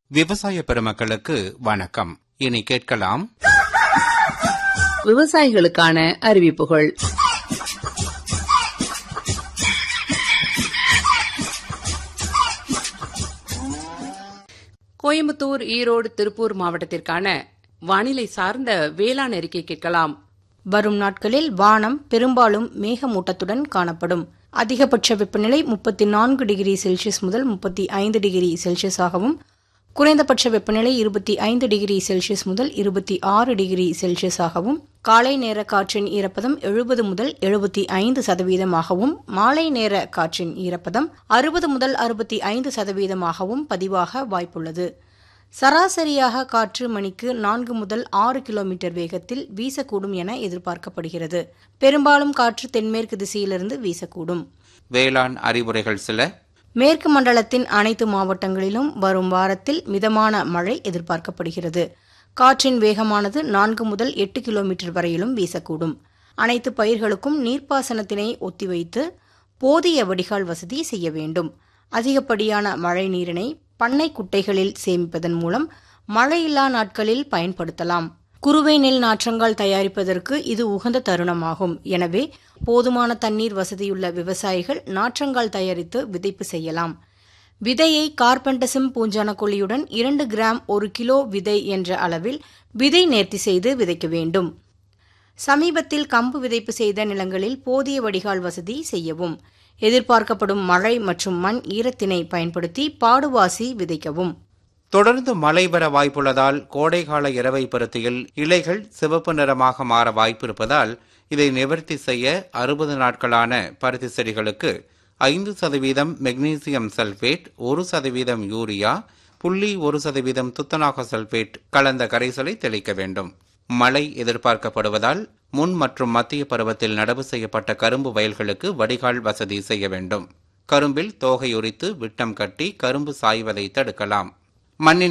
விவசாய பெருமக்களுக்கு வணக்கம் இனி கேட்கலாம் விவசாயிகளுக்கான அறிவிப்புகள் கோயம்புத்தூர் ஈரோடு திருப்பூர் மாவட்டத்திற்கான வானிலை சார்ந்த வேளாண் அறிக்கை கேட்கலாம் வரும் நாட்களில் வானம் பெரும்பாலும் மேகமூட்டத்துடன் காணப்படும் அதிகபட்ச வெப்பநிலை முப்பத்தி நான்கு டிகிரி செல்சியஸ் முதல் முப்பத்தி ஐந்து டிகிரி செல்சியஸாகவும் குறைந்தபட்ச வெப்பநிலை இருபத்தி ஐந்து டிகிரி செல்சியஸ் முதல் இருபத்தி ஆறு டிகிரி செல்சியஸாகவும் காலை நேர காற்றின் ஈரப்பதம் எழுபது முதல் எழுபத்தி ஐந்து சதவீதமாகவும் மாலை நேர காற்றின் ஈரப்பதம் அறுபது முதல் அறுபத்தி ஐந்து சதவீதமாகவும் பதிவாக வாய்ப்புள்ளது சராசரியாக காற்று மணிக்கு நான்கு முதல் ஆறு கிலோமீட்டர் வேகத்தில் வீசக்கூடும் என எதிர்பார்க்கப்படுகிறது பெரும்பாலும் காற்று தென்மேற்கு திசையிலிருந்து வீசக்கூடும் வேளாண் அறிவுரைகள் சில மேற்கு மண்டலத்தின் அனைத்து மாவட்டங்களிலும் வரும் வாரத்தில் மிதமான மழை எதிர்பார்க்கப்படுகிறது காற்றின் வேகமானது நான்கு முதல் எட்டு கிலோமீட்டர் வரையிலும் வீசக்கூடும் அனைத்து பயிர்களுக்கும் நீர்ப்பாசனத்தினை ஒத்திவைத்து போதிய வடிகால் வசதி செய்ய வேண்டும் அதிகப்படியான மழை நீரினை பண்ணை குட்டைகளில் சேமிப்பதன் மூலம் மழையில்லா நாட்களில் பயன்படுத்தலாம் குறுவை நெல் நாற்றங்கால் தயாரிப்பதற்கு இது உகந்த தருணமாகும் எனவே போதுமான தண்ணீர் வசதியுள்ள விவசாயிகள் நாற்றங்கால் தயாரித்து விதைப்பு செய்யலாம் விதையை கார்பெண்டசம் பூஞ்சான கொல்லியுடன் இரண்டு கிராம் ஒரு கிலோ விதை என்ற அளவில் விதை நேர்த்தி செய்து விதைக்க வேண்டும் சமீபத்தில் கம்பு விதைப்பு செய்த நிலங்களில் போதிய வடிகால் வசதி செய்யவும் எதிர்பார்க்கப்படும் மழை மற்றும் மண் ஈரத்தினை பயன்படுத்தி பாடுவாசி விதைக்கவும் தொடர்ந்து மழை பெற வாய்ப்புள்ளதால் கோடைகால இரவை பருத்தியில் இலைகள் சிவப்பு நிறமாக மாற வாய்ப்பிருப்பதால் இதை நிவர்த்தி செய்ய அறுபது நாட்களான பருத்தி செடிகளுக்கு ஐந்து சதவீதம் மெக்னீசியம் சல்பேட் ஒரு சதவீதம் யூரியா புள்ளி ஒரு சதவீதம் துத்தநாக சல்பேட் கலந்த கரைசலை தெளிக்க வேண்டும் மழை எதிர்பார்க்கப்படுவதால் முன் மற்றும் மத்திய பருவத்தில் நடவு செய்யப்பட்ட கரும்பு வயல்களுக்கு வடிகால் வசதி செய்ய வேண்டும் கரும்பில் தோகை உரித்து விட்டம் கட்டி கரும்பு சாய்வதை தடுக்கலாம் மண்ணின்